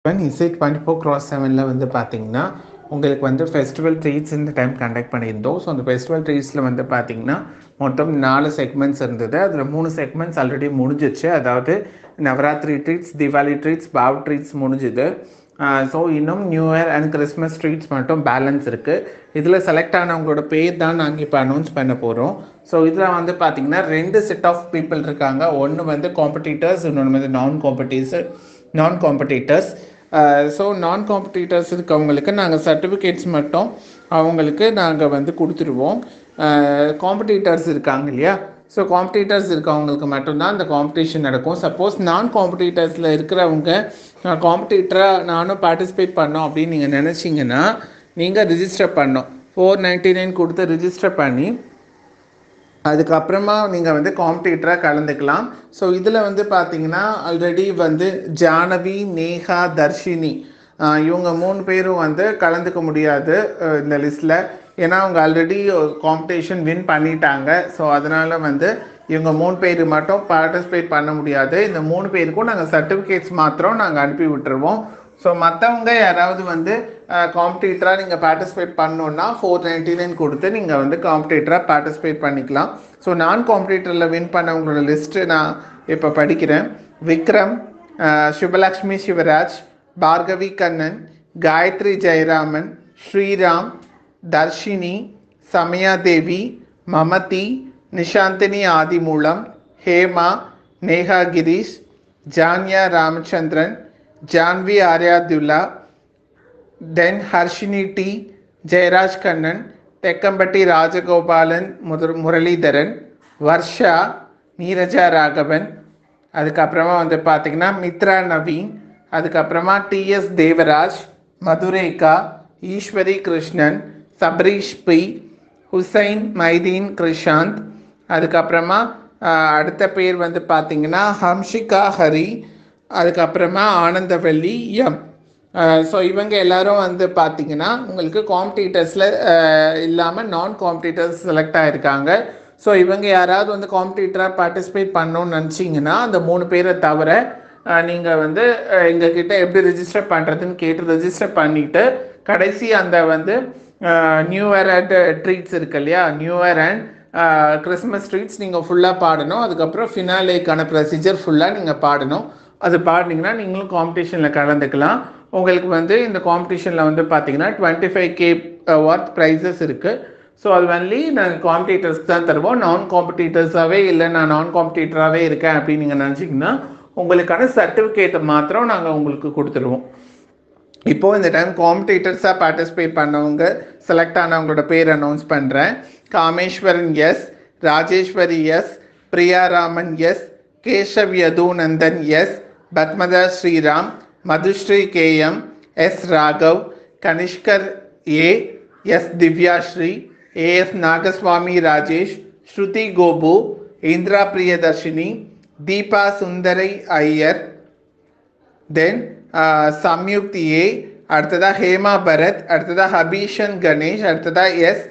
இசை twenty four cross செவனில் வந்து பார்த்தீங்கன்னா உங்களுக்கு வந்து ஃபெஸ்டிவல் ட்ரீட்ஸ் இந்த டைம் கண்டக்ட் பண்ணியிருந்தோம் ஸோ அந்த ஃபெஸ்டிவல் ட்ரீட்ஸில் வந்து பார்த்தீங்கன்னா மொத்தம் நாலு செக்மெண்ட்ஸ் இருந்தது அதில் மூணு செக்மெண்ட்ஸ் ஆல்ரெடி முடிஞ்சிச்சு அதாவது நவராத்திரி ட்ரீட்ஸ் தீபாவளி ட்ரீட்ஸ் பாவ் ட்ரீட்ஸ் முடிஞ்சுது ஸோ இன்னும் new year and Christmas treats மட்டும் பேலன்ஸ் இருக்குது இதில் செலக்ட் ஆனவங்களோட பேர் தான் நாங்கள் இப்போ அனௌன்ஸ் பண்ண போகிறோம் ஸோ இதில் வந்து பார்த்தீங்கன்னா ரெண்டு செட் ஆஃப் பீப்புள் இருக்காங்க ஒன்று வந்து காம்படிட்டர்ஸ் இன்னொன்று வந்து நான் காம்படிட்டர் நான் காம்படிட்டர்ஸ் ஸோ நான் காம்படிட்டர்ஸ் இருக்கவங்களுக்கு நாங்கள் சர்டிஃபிகேட்ஸ் மட்டும் அவங்களுக்கு நாங்கள் வந்து கொடுத்துருவோம் காம்படிட்டர்ஸ் இருக்காங்க இல்லையா ஸோ காம்படிட்டர்ஸ் இருக்கவங்களுக்கு மட்டும்தான் இந்த காம்படிஷன் நடக்கும் சப்போஸ் நான் காம்படிட்டர்ஸில் இருக்கிறவங்க நான் காம்படிட்டராக நானும் பார்ட்டிசிபேட் பண்ணோம் அப்படின்னு நீங்கள் நினச்சிங்கன்னா நீங்கள் ரிஜிஸ்டர் பண்ணோம் ஃபோர் நைன்ட்டி நைன் கொடுத்து ரிஜிஸ்டர் பண்ணி அதுக்கப்புறமா நீங்கள் வந்து காம்படிட்டராக கலந்துக்கலாம் ஸோ இதில் வந்து பார்த்தீங்கன்னா ஆல்ரெடி வந்து ஜானவி நேஹா தர்ஷினி ஆஹ் இவங்க மூணு பேரும் வந்து கலந்துக்க முடியாது அஹ் இந்த லிஸ்ட்டில் ஏன்னா அவங்க ஆல்ரெடி காம்படிஷன் வின் பண்ணிட்டாங்க ஸோ அதனால் வந்து இவங்க மூணு பேர் மட்டும் பார்ட்டிசிபேட் பண்ண முடியாது இந்த மூணு பேருக்கும் நாங்கள் சர்டிஃபிகேட்ஸ் மாத்திரம் நாங்கள் அனுப்பி விட்டுருவோம் ஸோ மற்றவங்க யாராவது வந்து காம்படிட்டராக நீங்கள் பார்ட்டிசிபேட் பண்ணணுன்னா ஃபோர் நைன்டி நைன் கொடுத்து நீங்கள் வந்து காம்படிட்டராக பார்ட்டிசிபேட் பண்ணிக்கலாம் ஸோ நான் காம்படிட்டரில் வின் பண்ணவங்களோட லிஸ்ட்டு நான் இப்போ படிக்கிறேன் விக்ரம் அஹ், சுபலக்ஷ்மி சிவராஜ் பார்கவி கண்ணன் காயத்ரி ஜெயராமன் ஸ்ரீராம் தர்ஷினி சமயா தேவி மமதி நிஷாந்தினி ஆதிமூலம் ஹேமா நேஹா கிரீஷ் ஜான்யா ராமச்சந்திரன் ஜான்வி ஆர்யாதுல்லா தென் ஹர்ஷினி டி ஜெயராஜ் கண்ணன் தெக்கம்பட்டி ராஜகோபாலன் முத முரளிதரன் வர்ஷா நீரஜா ராகவன் அதுக்கப்புறமா வந்து பார்த்தீங்கன்னா மித்ரா நவீன் அதுக்கப்புறமா டிஎஸ் தேவராஜ் மதுரேகா ஈஸ்வரி கிருஷ்ணன் சபரீஷ் பி ஹுசைன் மைதீன் கிருஷாந்த் அதுக்கப்புறமா ஆஹ், அடுத்த பேர் வந்து பார்த்தீங்கன்னா ஹம்ஷிகா ஹரி அதுக்கப்புறமா ஆனந்தவல்லி எம் ஸோ இவங்க எல்லாரும் வந்து பார்த்தீங்கன்னா உங்களுக்கு காம்படிட்டர்ஸில் இல்லாமல் நான் காம்படிட்டர்ஸ் செலக்ட் ஆகிருக்காங்க ஸோ இவங்க யாராவது வந்து காம்படிட்டராக பார்ட்டிசிபேட் பண்ணணும்னு நினச்சிங்கன்னா அந்த மூணு பேரை தவிர நீங்கள் வந்து அஹ், எங்ககிட்ட எப்படி ரிஜிஸ்டர் பண்ணுறதுன்னு கேட்டு ரிஜிஸ்டர் பண்ணிவிட்டு கடைசி அந்த வந்து நியூ இயர் அண்ட் ட்ரீட்ஸ் இருக்கு இல்லையா new year and Christmas treats நீங்கள் ஃபுல்லாக பாடணும் அதுக்கப்புறம் ஃபினாலேக்கான ப்ரொசீஜர் ஃபுல்லாக நீங்கள் பாடணும் அது பாடினீங்கன்னா நீங்களும் காம்படிஷனில் கலந்துக்கலாம் உங்களுக்கு வந்து இந்த காம்படிஷனில் வந்து பார்த்தீங்கன்னா twenty five K worth prizes இருக்குது ஸோ அது ஒன்லி நாங்கள் காம்படிட்டர்ஸ்க்கு தான் தருவோம் நான் காம்படிட்டர்ஸாகவே இல்லை நான் நான் காம்படிட்டராகவே இருக்கேன் அப்படின்னு நீங்கள் நினச்சிங்கன்னா உங்களுக்கான சர்டிஃபிகேட்டை மாத்திரம் நாங்கள் உங்களுக்கு கொடுத்துருவோம் இப்போ இந்த டைம் காம்படிட்டர்ஸாக பார்ட்டிசிபேட் பண்ணவங்க செலக்ட் ஆனவங்களோட பேர் அனௌன்ஸ் பண்ணுறேன் Kameswaran S Rajeswari S Priyaraman S Keshav Yadunandan S Padmatha Sriram Madhushree K M S Raghav Kanishkar A S Divyashree A S Nagaswamy Rajesh Shruti Gopu Indira Priyadharshini Deepa சுந்தரை ஐயர் தென் சம்யுக்த் ஏ அடுத்ததா ஹேமா பரத் அடுத்ததா ஹபீஷன் கணேஷ் அடுத்ததா எஸ்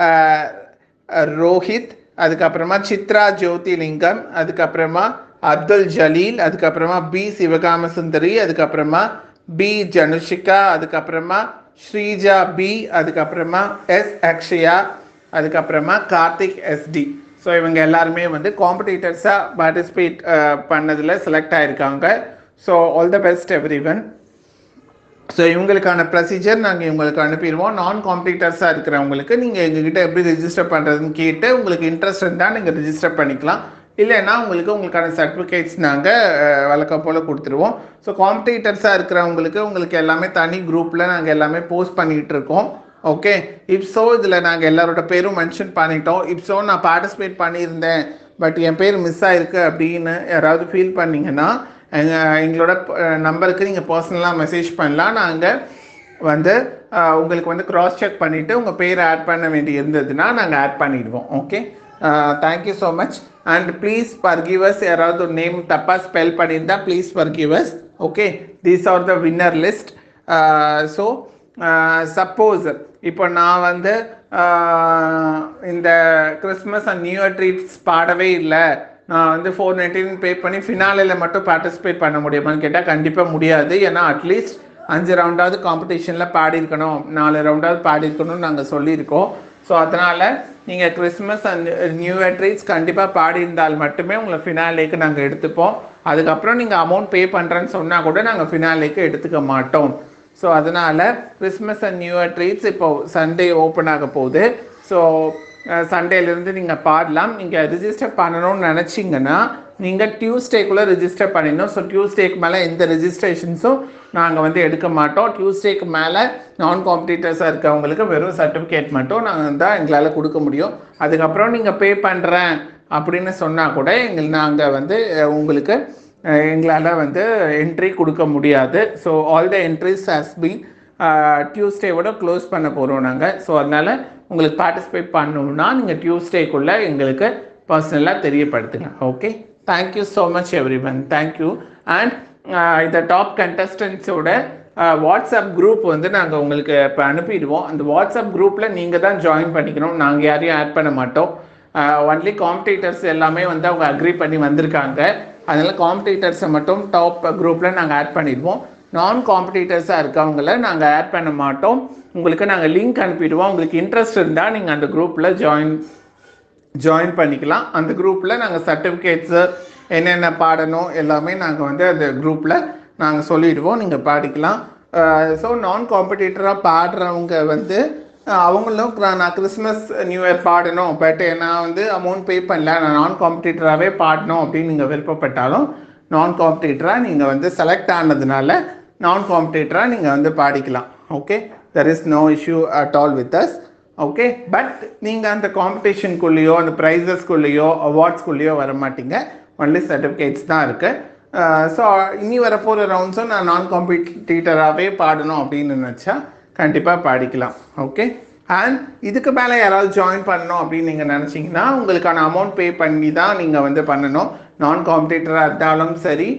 ரோஹித் அதுக்கப்புறமா சித்ரா ஜோதிலிங்கம் அதுக்கப்புறமா அப்துல் ஜலீல் அதுக்கப்புறமா பி சிவகாம சுந்தரி அதுக்கப்புறமா பி ஜனுஷிகா அதுக்கப்புறமா ஸ்ரீஜா பி அதுக்கப்புறமா எஸ் அக்ஷயா அதுக்கப்புறமா கார்த்திக் எஸ்டி ஸோ இவங்க எல்லாருமே வந்து காம்படிட்டர்ஸாக பார்ட்டிசிபேட் பண்ணதில் செலக்ட் ஆயிருக்காங்க so all the best everyone so இவங்களுக்கான ப்ரொசீஜர் நாங்கள் இவங்களுக்கு அனுப்பிடுவோம் நான் காம்படிட்டர்ஸாக இருக்கிறவங்களுக்கு நீங்கள் எங்ககிட்ட எப்படி ரிஜிஸ்டர் பண்ணுறதுன்னு கேட்டு உங்களுக்கு இன்ட்ரெஸ்ட் இருந்தால் நீங்கள் ரிஜிஸ்டர் பண்ணிக்கலாம் இல்லைன்னா உங்களுக்கு உங்களுக்கான சர்டிஃபிகேட்ஸ் நாங்கள் வழக்கம் போல் கொடுத்துருவோம் ஸோ காம்படிட்டர்ஸாக இருக்கிறவங்களுக்கு உங்களுக்கு எல்லாமே தனி குரூப்பில் நாங்கள் எல்லாமே போஸ்ட் பண்ணிகிட்டு இருக்கோம் ஓகே இப்ஸோ இதில் நாங்கள் எல்லாரோட பேரும் மென்ஷன் பண்ணிட்டோம் இப்ஸோ நான் பார்ட்டிசிபேட் பண்ணியிருந்தேன் பட் என் பேர் மிஸ் ஆயிருக்கு அப்படின்னு யாராவது ஃபீல் பண்ணீங்கன்னா எங்க- எங்களோட நம்பருக்கு நீங்கள் பர்சனலாக மெசேஜ் பண்ணலாம் நாங்கள் வந்து அஹ், உங்களுக்கு வந்து க்ராஸ் செக் பண்ணிவிட்டு உங்கள் பேரை ஆட் பண்ண வேண்டி இருந்ததுன்னா நாங்கள் ஆட் பண்ணிடுவோம் okay thank you so much and please forgive us யாராவது ஒரு நேம் தப்பாக ஸ்பெல் பண்ணியிருந்தா please forgive us okay these are the winner list so suppose இப்போ நான் வந்து ஆஹ், இந்த Christmas and new year treats பாடவே இல்லை நான் வந்து ஃபோர் நைன்டீன் பே பண்ணி ஃபினாலில் மட்டும் பார்ட்டிசிபேட் பண்ண முடியுமான்னு கேட்டால் கண்டிப்பாக முடியாது ஏன்னா அட்லீஸ்ட் அஞ்சு ரவுண்டாவது காம்படிஷனில் பாடியிருக்கணும் நாலு ரவுண்டாவது பாடியிருக்கணும்னு நாங்கள் சொல்லியிருக்கோம் ஸோ அதனால் நீங்கள் Christmas and new year treats கண்டிப்பாக பாடியிருந்தால் மட்டுமே உங்களை ஃபினாலேக்கு நாங்கள் எடுத்துப்போம் அதுக்கப்புறம் நீங்கள் அமௌண்ட் பே பண்ணுறேன்னு சொன்னால் கூட நாங்கள் ஃபினாலேக்கு எடுத்துக்க மாட்டோம் ஸோ அதனால் Christmas and new year treats இப்போ சண்டே ஓப்பன் ஆக போகுது ஸோ சண்டேலேருந்து நீங்கள் பாடலாம் நீங்கள் ரிஜிஸ்டர் பண்ணணும்னு நினச்சிங்கன்னா நீங்கள் டியூஸ்டேக்குள்ளே ரிஜிஸ்டர் பண்ணிடணும் ஸோ டியூஸ்டேக்கு மேலே எந்த ரெஜிஸ்ட்ரேஷன்ஸும் நாங்கள் வந்து எடுக்க மாட்டோம் டியூஸ்டேக்கு மேலே நான் காம்படிட்டர்ஸாக இருக்கவங்களுக்கு வெறும் சர்டிஃபிகேட் மட்டும் நாங்கள் தான் எங்களால் கொடுக்க முடியும் அதுக்கப்புறம் நீங்கள் பே பண்ணுறேன் அப்படின்னு சொன்னால் கூட எங்கள் நாங்கள் வந்து அஹ், உங்களுக்கு அஹ், எங்களால் வந்து என்ட்ரி கொடுக்க முடியாது so all the entries has been டியூஸ்டேவோட க்ளோஸ் பண்ண போகிறோம் நாங்கள் ஸோ அதனால் உங்களுக்கு பார்ட்டிசிபேட் பண்ணணும்னா நீங்கள் டியூஸ்டேக்குள்ளே எங்களுக்கு பர்சனலாக தெரியப்படுத்துங்க okay thank you so much every one thank you அண்ட் இந்த டாப் கண்டஸ்டன்ஸோட வாட்ஸ்அப் குரூப் வந்து நாங்கள் உங்களுக்கு இப்போ அனுப்பிடுவோம் அந்த வாட்ஸ்அப் குரூப்பில் நீங்கள் தான் ஜாயின் பண்ணிக்கணும் நாங்கள் யாரையும் ஆட் பண்ண மாட்டோம் ஒன்லி காம்படிட்டர்ஸ் எல்லாமே வந்து அவங்க அக்ரி பண்ணி வந்திருக்காங்க அதனால காம்படிட்டர்ஸை மட்டும் டாப் குரூப்பில் நாங்கள் ஆட் பண்ணிடுவோம் நான் காம்படிட்டர்ஸாக இருக்கவங்கள நாங்கள் ஆட் பண்ண மாட்டோம் உங்களுக்கு நாங்கள் லிங்க் அனுப்பிடுவோம் உங்களுக்கு இன்ட்ரெஸ்ட் இருந்தால் நீங்கள் அந்த குரூப்பில் ஜாயின் ஜாயின் பண்ணிக்கலாம் அந்த குரூப்பில் நாங்கள் சர்டிஃபிகேட்ஸு என்னென்ன பாடணும் எல்லாமே நாங்கள் வந்து அந்த குரூப்பில் நாங்கள் சொல்லிடுவோம் நீங்கள் பாடிக்கலாம் ஸோ நான் காம்படிட்டராக பாடுறவங்க வந்து அஹ், அவங்களும் நான் நான் கிறிஸ்மஸ் நியூ இயர் பாடணும் பட் நான் வந்து அமௌண்ட் பே பண்ணல நான் நான் காம்படிட்டராகவே பாடணும் அப்படின்னு நீங்கள் விருப்பப்பட்டாலும் நான் காம்படிட்டராக நீங்கள் வந்து செலக்ட் ஆனதுனால நான் காம்படிட்டராக நீங்கள் வந்து பாடிக்கலாம் okay there is no issue at all with us okay but நீங்கள் அந்த காம்படிஷனுக்குள்ளேயோ அந்த ப்ரைஸஸ்குள்ளேயோ அவார்ட்ஸ்குள்ளேயோ வர மாட்டீங்க ஒன்லி சர்டிஃபிகேட்ஸ் தான் இருக்குது ஸோ இனி வரப்போகிற ரவுண்ட்ஸும் நான் நான் காம்படிட்டராகவே பாடணும் அப்படின்னு நினச்சா கண்டிப்பாக பாடிக்கலாம் ஓகே அண்ட் இதுக்கு மேலே யாராவது ஜாயின் பண்ணணும் அப்படின்னு நீங்கள் நினச்சிங்கன்னா உங்களுக்கான அமௌண்ட் பே பண்ணி தான் நீங்கள் வந்து பண்ணணும் நான் காம்படிட்டராக இருந்தாலும் சரி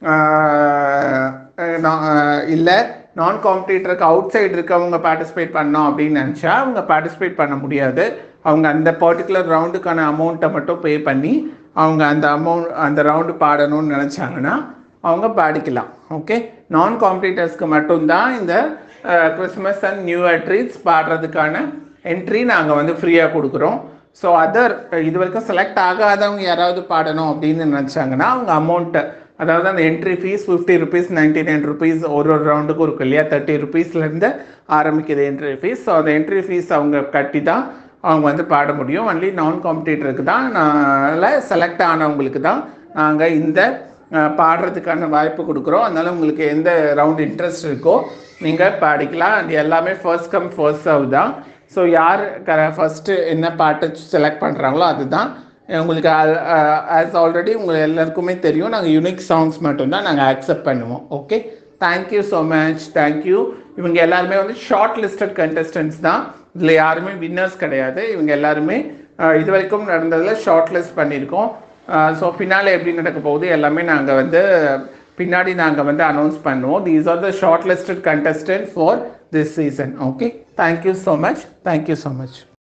இல்லை நான் காம்படிட்டருக்கு அவுட் சைடு இருக்கவங்க பார்ட்டிசிபேட் பண்ணோம் அப்படின்னு நினச்சா அவங்க பார்ட்டிசிபேட் பண்ண முடியாது அவங்க அந்த பர்டிகுலர் ரவுண்டுக்கான அமௌண்ட்டை மட்டும் பே பண்ணி அவங்க அந்த அமௌண்ட் அந்த ரவுண்டு பாடணும்னு நினச்சாங்கன்னா அவங்க பாடிக்கலாம் ஓகே நான் காம்படிட்டர்ஸ்க்கு மட்டும்தான் இந்த Christmas and new year treats பாடுறதுக்கான என்ட்ரி நாங்கள் வந்து ஃப்ரீயாக கொடுக்குறோம் ஸோ அதர் இது வரைக்கும் செலக்ட் ஆகாதவங்க யாராவது பாடணும் அப்படின்னு நினச்சாங்கன்னா அவங்க அமௌண்ட்டு அதாவது அந்த entry fees fifty rupees ninety nine rupees ஒரு ஒரு ரவுண்டுக்கும் இருக்கும் இல்லையா தேர்ட்டி ருபீஸ்லேருந்து ஆரம்பிக்குது என்ட்ரி ஃபீஸ் ஸோ அந்த என்ட்ரி ஃபீஸ் அவங்க கட்டி தான் அவங்க வந்து பாட முடியும் ஒன்லி நான் காம்படிட்டருக்கு தான் நால செலக்ட் ஆனவங்களுக்கு தான் நாங்கள் இந்த அஹ், பாடுறதுக்கான வாய்ப்பு கொடுக்குறோம் அதனால உங்களுக்கு எந்த ரவுண்ட் இன்ட்ரெஸ்ட் இருக்கோ நீங்கள் பாடிக்கலாம் and எல்லாமே ஃபர்ஸ்ட் கம் ஃபர்ஸ்ட் சர்வ் தான் ஸோ யார் க ஃபஸ்ட்டு என்ன பாட்டை செலக்ட் பண்ணுறாங்களோ அதுதான் உங்களுக்கு ஆஸ் ஆல்ரெடி உங்களுக்கு எல்லாருக்குமே தெரியும் நாங்கள் யூனிக் சாங்ஸ் மட்டும்தான் நாங்கள் அக்செப்ட் பண்ணுவோம் okay thank you so much thank you இவங்க எல்லாருமே வந்து ஷார்ட் லிஸ்டட் கண்டஸ்டன்ஸ் தான் இதில் யாருமே வின்னர்ஸ் கிடையாது இவங்க எல்லாருமே அஹ், இது வரைக்கும் நடந்ததில் ஷார்ட் லிஸ்ட் பண்ணியிருக்கோம் ஸோ ஃபினாலே எப்படி நடக்க போகுது எல்லாமே நாங்கள் வந்து பின்னாடி நாங்கள் வந்து அனௌன்ஸ் பண்ணுவோம் these are the short listed contestant for this season okay thank you so much thank you so much